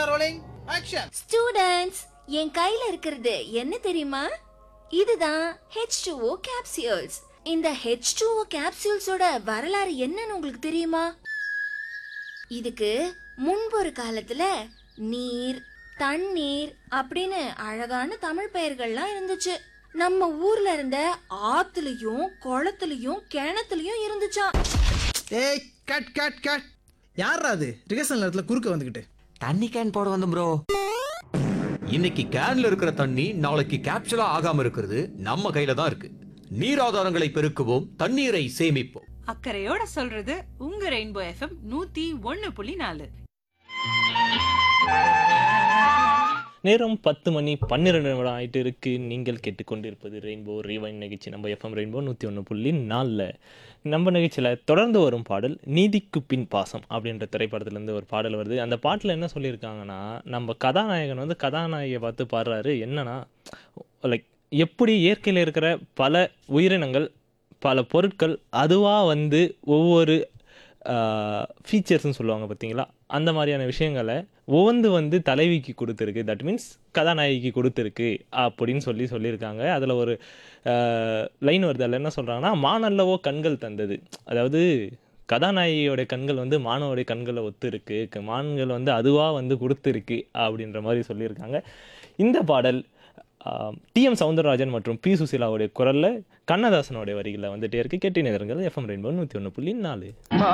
camera rolling action students என் கையில இருக்கிறது என்ன தெரியுமா இதுதான் H2O capsules இந்த H2O capsuleஸோட வரலாறு என்னன்னு உங்களுக்கு தெரியுமா இதுக்கு முன்பு ஒரு காலத்துல நீர் தண்ணீர் அப்படின்னு அழகான தமிழ் பெயர்கள்லாம் இருந்துச்சு நம்ம ஊர்ல இருந்த ஆத்துலயும் குளத்துலயும் கிணத்துலயும் இருந்துச்சாம் ஏய் கட் கட் கட் யாரா அது ரிகர்சல் நேரத்துல குறுக்க வந்துகிட்டு தண்ணி கேன் போட வந்து ப்ரோ இன்னைக்கு கேன்ல இருக்கிற தண்ணி நாளைக்கு கேப்சூலா ஆகாம இருக்கிறது நம்ம கையில தான் இருக்கு நீர் ஆதாரங்களை பெருக்குவோம் தண்ணீரை சேமிப்போம் அக்கறையோட சொல்றது உங்க ரெயின்போ எஃப்எம் நூத்தி ஒன்னு புள்ளி நாலு நேரம் பத்து மணி பன்னிரெண்டு நிமிடம் ஆயிட்டு இருக்கு நீங்கள் கேட்டுக்கொண்டிருப்பது ரெயின்போ ரீவைன் நிகழ்ச்சி நம்ம எஃப்எம் ரெயின்போ நூற்றி ஒன்று புள்ளி நாலில் நம்ம நிகழ்ச்சியில் தொடர்ந்து வரும் பாடல் நீதிக்கு பின் பாசம் அப்படின்ற திரைப்படத்துலேருந்து ஒரு பாடல் வருது அந்த பாட்டில் என்ன சொல்லியிருக்காங்கன்னா நம்ம கதாநாயகன் வந்து கதாநாயகியை பார்த்து பாடுறாரு என்னன்னா லைக் எப்படி இயற்கையில் இருக்கிற பல உயிரினங்கள் பல பொருட்கள் அதுவாக வந்து ஒவ்வொரு ஃபீச்சர்ஸ்னு சொல்லுவாங்க பார்த்தீங்களா அந்த மாதிரியான விஷயங்களை ஒவ்வொன்று வந்து தலைவிக்கு கொடுத்துருக்கு தட் மீன்ஸ் கதாநாயகிக்கு கொடுத்துருக்கு அப்படின்னு சொல்லி சொல்லியிருக்காங்க அதில் ஒரு லைன் வருது அதில் என்ன சொல்கிறாங்கன்னா மானல்லவோ கண்கள் தந்தது அதாவது கதாநாயகியோட கண்கள் வந்து மானவோடைய கண்களை ஒத்து இருக்கு க- மான்கள் வந்து அதுவாக வந்து கொடுத்துருக்கு அப்படின்ற மாதிரி சொல்லியிருக்காங்க இந்த பாடல் டிஎம் சவுந்தரராஜன் மற்றும் பி சுசீலாவுடைய குரலில் கண்ணதாசனுடைய வரிகளில் வந்துட்டே இருக்கு கேட்டி நேரங்கள் எஃப்எம் ரெயின்போ நூற்றி ஒன்று புள்ளி நாலு